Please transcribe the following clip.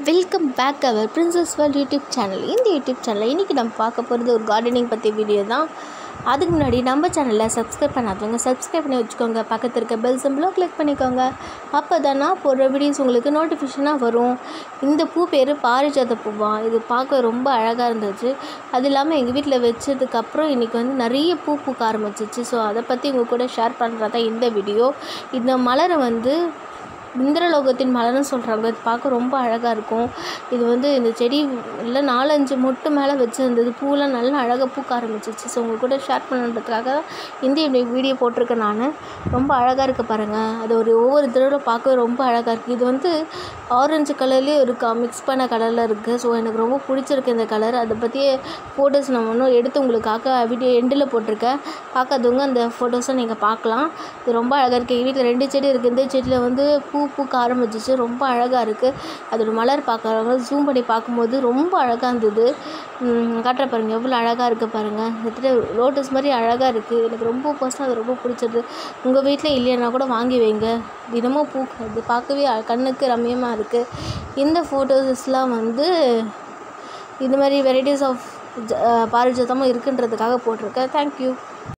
welcome back our Princess World YouTube channel இந்த YouTube சேனலில் இன்றைக்கி நம்ம பார்க்க போகிறது ஒரு கார்டனிங் பற்றி வீடியோ தான் அதுக்கு முன்னாடி நம்ம சேனலில் சப்ஸ்கிரைப் பண்ணாதவங்க சப்ஸ்கிரைப் பண்ணி வச்சுக்கோங்க பக்கத்தில் இருக்க பெல் சிம்பிளும் கிளிக் பண்ணிக்கோங்க அப்போ தான் நான் போடுற வீடியோஸ் உங்களுக்கு நோட்டிஃபிகேஷனாக வரும் இந்த பூ பேர் பாரிஜாத பூவா இது பார்க்க ரொம்ப அழகாக இருந்துச்சு அது இல்லாமல் எங்கள் வீட்டில் வச்சதுக்கப்புறம் இன்றைக்கி வந்து நிறைய பூ பூக்க ஆரம்பிச்சிச்சு ஸோ அதை பற்றி உங்கள் கூட ஷேர் பண்ணுறதா இந்த வீடியோ இந்த மலரை வந்து இந்திரலோகத்தின் மலர்னு சொல்கிறாங்க இது பார்க்க ரொம்ப அழகாக இருக்கும் இது வந்து இந்த செடி இல்லை நாலஞ்சு மொட்டு மேலே வச்சுருந்தது பூலாம் நல்லா அழகாக பூக்க ஆரம்பிச்சிச்சு ஸோ உங்கள் கூட ஷேர் பண்ணுறதுக்காக இந்த வீடியோ போட்டிருக்கேன் நான் ரொம்ப அழகாக இருக்குது பாருங்கள் அது ஒரு ஒவ்வொரு தடவை பார்க்கவே ரொம்ப அழகாக இருக்குது இது வந்து ஆரஞ்சு கலர்லேயும் இருக்கா மிக்ஸ் பண்ண கலரில் இருக்குது ஸோ எனக்கு ரொம்ப பிடிச்சிருக்கு இந்த கலர் அதை பற்றியே ஃபோட்டோஸ் நான் ஒன்றும் எடுத்து உங்களுக்காக வீடியோ எண்டில் போட்டிருக்கேன் பார்க்காதவங்க அந்த ஃபோட்டோஸை நீங்கள் பார்க்கலாம் இது ரொம்ப அழகாக இருக்குது எங்கள் வீட்டில் ரெண்டு செடி இருக்குது இந்த செடியில் வந்து பூ பூக்க ஆரம்பிச்சிச்சு ரொம்ப அழகாக இருக்குது அதோட மலர் பார்க்குறவங்க ஜூம் பண்ணி பார்க்கும்போது ரொம்ப அழகாக இருந்தது காட்டுற பாருங்கள் எவ்வளோ அழகாக இருக்குது பாருங்கள் கிட்டத்தட்ட லோட்டஸ் மாதிரி அழகாக இருக்குது எனக்கு ரொம்ப பர்சனல் அது ரொம்ப பிடிச்சது உங்கள் வீட்டில் இல்லைன்னா கூட வாங்கி வைங்க தினமும் பூ அது பார்க்கவே அ- கண்ணுக்கு ரம்மியமாக இருக்குது இந்த ஃபோட்டோஸ்லாம் வந்து இந்த மாதிரி வெரைட்டிஸ் ஆஃப் பாரிஜாத்தமும் இருக்குன்றதுக்காக போட்டிருக்கேன் தேங்க்யூ